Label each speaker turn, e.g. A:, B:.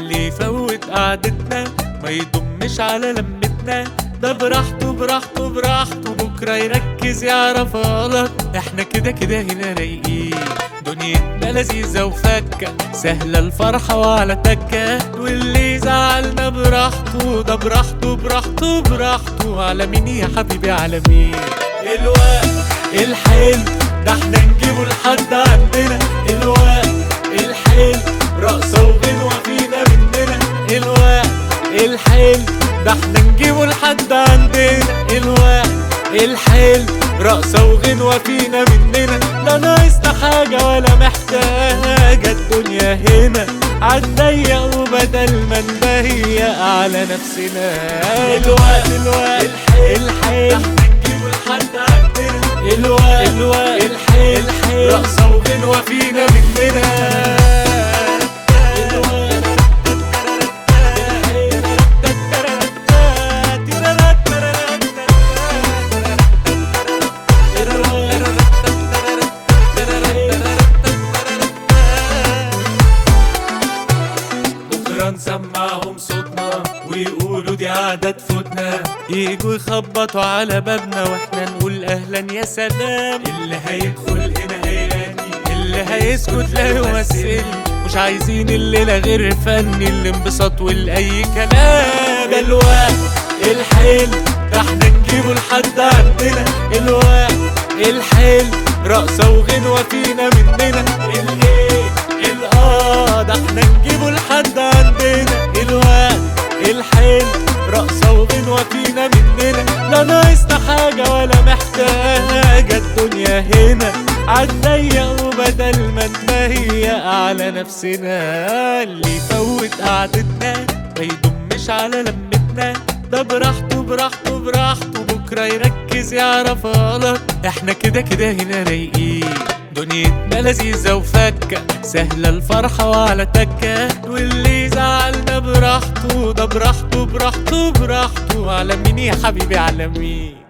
A: اللي يفوت قعدتنا ما يضمش على لمتنا ده براحته براحته براحته بكرة يركز يعرف غلط احنا كده كده هنا رايقين دنيتنا لذيذة وفكة سهلة الفرحة وعلى تكة واللي يزعلنا براحته ده براحته براحته براحته على مين يا حبيبي على مين الوقت الحلو ده احنا نجيبه لحد عندنا الوقت الحلو رقصة وغنوة فينا مننا الوقت الحلو ده احنا نجيبه لحد عندنا الوقت الحلو رقصة وغنوة فينا مننا لا ناقصنا حاجة ولا محتاجة الدنيا هنا عالضيق وبدل ما نبهيق على نفسنا الوقت الوقت الحلو احنا نجيبه لحد عندنا الوقت الوقت الحلو الحلو رقصة وغنوة فينا مننا بكرة نسمعهم صوتنا ويقولوا دي عادة تفوتنا يجوا يخبطوا على بابنا واحنا نقول اهلا يا سلام اللي هيدخل هنا هيغني اللي هيسكت لا يمثل مش عايزين الليلة غير فن الانبساط والاي كلام ده الوقت الحلو ده احنا نجيبه لحد عندنا الوقت الحلو رقصة وغنوة فينا مننا الايه الاه ده احنا نجيبه لحد عندنا الوقت الحلو رقصة وغنوة فينا مننا لا ناقصنا حاجة ولا محتاجة الدنيا هنا عالضيق وبدل ما نبهيق على نفسنا اللي يفوت قعدتنا ما يضمش على لمتنا ده براحته براحته براحته بكرة يركز يعرف غلط احنا كده كده هنا رايقين دنيتنا لذيذة وفكة سهلة الفرحة وعلى تكة واللي يزعلنا براحته ده براحته براحته براحته على مين يا حبيبي على مين